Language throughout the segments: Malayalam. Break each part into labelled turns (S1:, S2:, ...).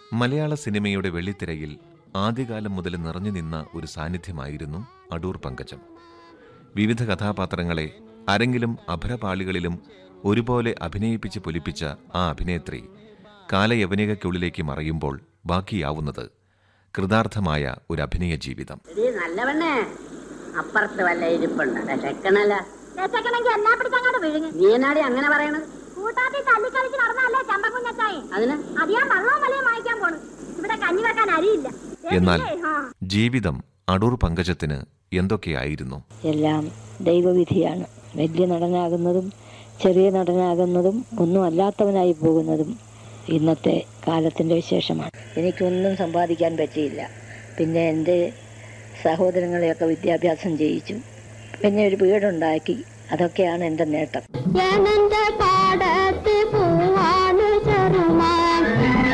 S1: മലയാള സിനിമയുടെ വെള്ളിത്തിരയിൽ ആദ്യകാലം മുതൽ നിറഞ്ഞു നിന്ന ഒരു സാന്നിധ്യമായിരുന്നു അടൂർ പങ്കജം വിവിധ കഥാപാത്രങ്ങളെ അരങ്ങിലും അഭരപാളികളിലും ഒരുപോലെ അഭിനയിപ്പിച്ച് പൊലിപ്പിച്ച ആ അഭിനേത്രി കാലയവനികയ്ക്കുള്ളിലേക്ക് മറയുമ്പോൾ ബാക്കിയാവുന്നത് കൃതാർത്ഥമായ ഒരു അഭിനയ ജീവിതം
S2: എടീ നല്ലവണ്ണേ അപ്പുറത്ത് വല്ല ഇരിപ്പുണ്ട് ചെക്കണല്ല
S3: രക്ഷക്കണമെങ്കിൽ എല്ലാ പിടിച്ചങ്ങാട് വിഴുങ്ങി
S2: നീ എന്നാടി അങ്ങനെ പറയണത്
S3: കൂട്ടാത്തി തല്ലിക്കളിച്ച് നടന്നല്ലേ ചമ്പക്കുഞ്ഞച്ചായി
S2: അതിന്
S3: അത് ഞാൻ വെള്ളവും വലിയും വാങ്ങിക്കാൻ പോണു ഇവിടെ കഞ്ഞി വെക്കാൻ അരിയില്ല ദേ
S1: എന്നാൽ
S3: ഇല്ലേ? ആ.
S1: ജീവിതം അടൂർ പങ്കജത്തിന് എന്തൊക്കെയായിരുന്നു
S4: എല്ലാം ദൈവവിധിയാണ് വലിയ നടനാകുന്നതും ചെറിയ നടനാകുന്നതും ഒന്നും അല്ലാത്തവനായി പോകുന്നതും ഇന്നത്തെ കാലത്തിൻ്റെ വിശേഷമാണ് എനിക്കൊന്നും സമ്പാദിക്കാൻ പറ്റിയില്ല പിന്നെ എൻ്റെ സഹോദരങ്ങളെയൊക്കെ വിദ്യാഭ്യാസം ചെയ്യിച്ചു പിന്നെ ഒരു വീടുണ്ടാക്കി അതൊക്കെയാണ് എൻ്റെ നേട്ടം
S3: എനന്റെ പാടത്ത് പൂവാണ് ചെറുമാൻ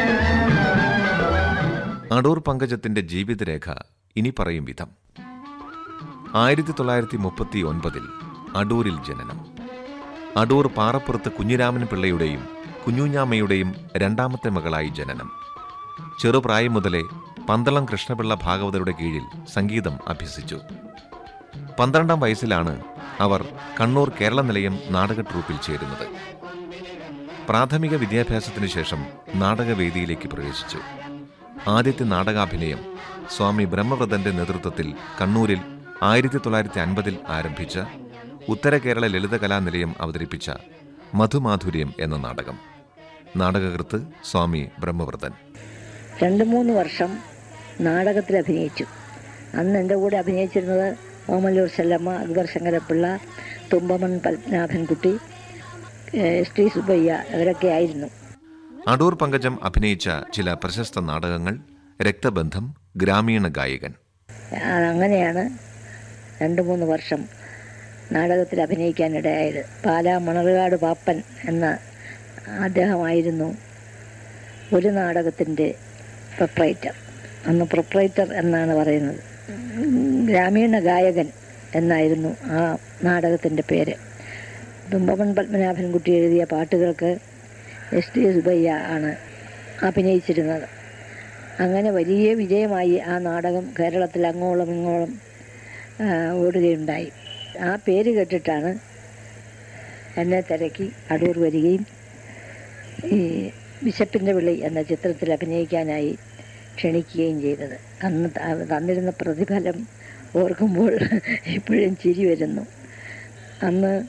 S1: അടൂർ പങ്കജത്തിന്റെ ജീവിതരേഖ ഇനി പറയും വിധം ആയിരത്തി തൊള്ളായിരത്തി മുപ്പത്തി ഒൻപതിൽ അടൂരിൽ ജനനം അടൂർ പാറപ്പുറത്ത് കുഞ്ഞിരാമൻ പിള്ളയുടെയും കുഞ്ഞുഞ്ഞാമ്മയുടെയും രണ്ടാമത്തെ മകളായി ജനനം ചെറുപ്രായം മുതലേ പന്തളം കൃഷ്ണപിള്ള ഭാഗവതരുടെ കീഴിൽ സംഗീതം അഭ്യസിച്ചു പന്ത്രണ്ടാം വയസ്സിലാണ് അവർ കണ്ണൂർ കേരള നിലയം നാടക ട്രൂപ്പിൽ ചേരുന്നത് പ്രാഥമിക വിദ്യാഭ്യാസത്തിനു ശേഷം നാടകവേദിയിലേക്ക് പ്രവേശിച്ചു ആദ്യത്തെ നാടകാഭിനയം സ്വാമി ബ്രഹ്മവ്രതന്റെ നേതൃത്വത്തിൽ കണ്ണൂരിൽ ആയിരത്തി തൊള്ളായിരത്തി അൻപതിൽ ആരംഭിച്ച ഉത്തര കേരള ലളിതകലാ നിലയം അവതരിപ്പിച്ച മധുമാധുര്യം എന്ന നാടകം നാടകകൃത്ത് സ്വാമി ബ്രഹ്മവ്രതൻ
S4: രണ്ട് മൂന്ന് വർഷം നാടകത്തിൽ അഭിനയിച്ചു അന്ന് എൻ്റെ കൂടെ അഭിനയിച്ചിരുന്നത് ഓമല്ലൂർ ചെല്ലമ്മ അക്ബർ ശങ്കരപ്പിള്ള തുമ്പമൺ പത്മനാഭൻകുട്ടി ഏഹ് എസ് ടി സുബയ്യ അവരൊക്കെ ആയിരുന്നു
S1: അടൂർ പങ്കജം അഭിനയിച്ച ചില പ്രശസ്ത നാടകങ്ങൾ രക്തബന്ധം ഗ്രാമീണ ഗായകൻ
S4: ആ, അങ്ങനെയാണ് രണ്ട് മൂന്ന് വർഷം നാടകത്തിൽ അഭിനയിക്കാനിടയായത് പാലാ മണർകാട് പാപ്പൻ എന്ന അദ്ദേഹമായിരുന്നു ഒരു നാടകത്തിൻ്റെ പ്രൊപ്രൈറ്റർ അന്ന് പ്രൊപ്രൈറ്റർ എന്നാണ് പറയുന്നത് ഉം, ഗ്രാമീണ ഗായകൻ എന്നായിരുന്നു ആ നാടകത്തിൻ്റെ പേര് തുമ്പമൺ പത്മനാഭൻകുട്ടി എഴുതിയ പാട്ടുകൾക്ക് എസ് ടി സുബയ്യ ആണ് അഭിനയിച്ചിരുന്നത് അങ്ങനെ വലിയ വിജയമായി ആ നാടകം കേരളത്തിൽ അങ്ങോളം ഇങ്ങോളം ആ, ഓടുകയുണ്ടായി ആ പേര് കേട്ടിട്ടാണ് എന്നെ തിരക്കി അടൂർ വരികയും ഈ ബിഷപ്പിൻ്റെ വിളി എന്ന ചിത്രത്തിൽ അഭിനയിക്കാനായി ക്ഷണിക്കുകയും ചെയ്തത് അന്ന് ത- തന്നിരുന്ന പ്രതിഫലം ഓർക്കുമ്പോൾ ഇപ്പോഴും ചിരി വരുന്നു അന്ന്